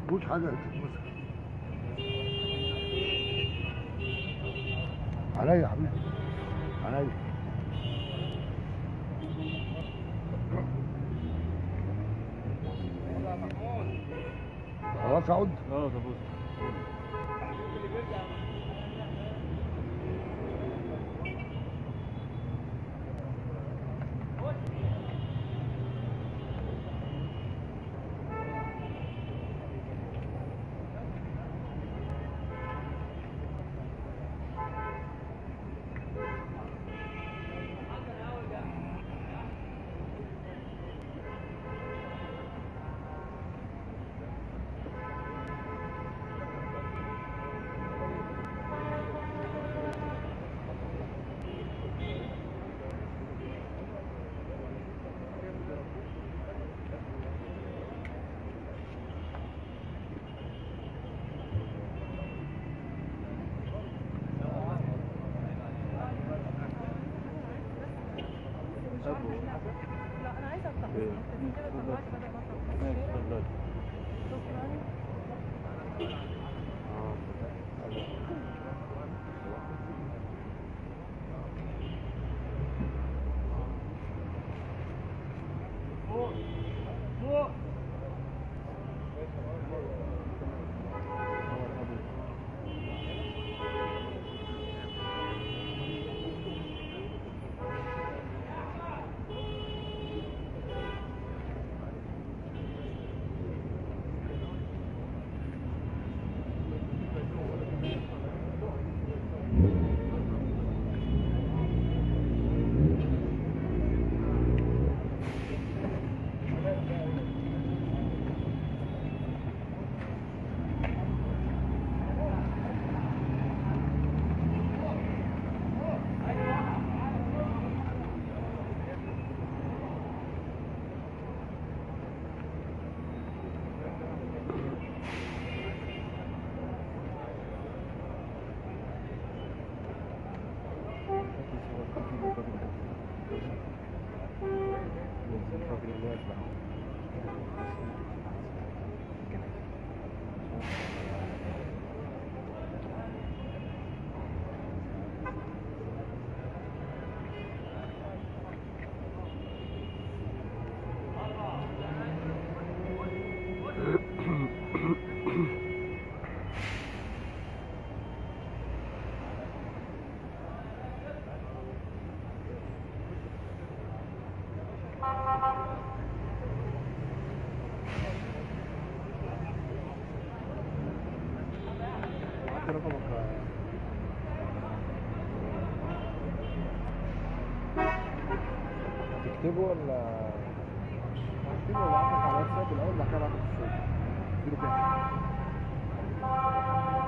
تكتبوش حاجه تتمسك عليا يا حبيبي عليا خلاص اقعد اه طب بص لا انا عايزه افتح إيه. بس كده طلعت بدل ما افتح ماشي اتفضل شكرا معاك رقمك هتكتبه ولا هكتبه وابعتلك على الواتساب الاول بعد كده ابعتلك الصوت اديله كام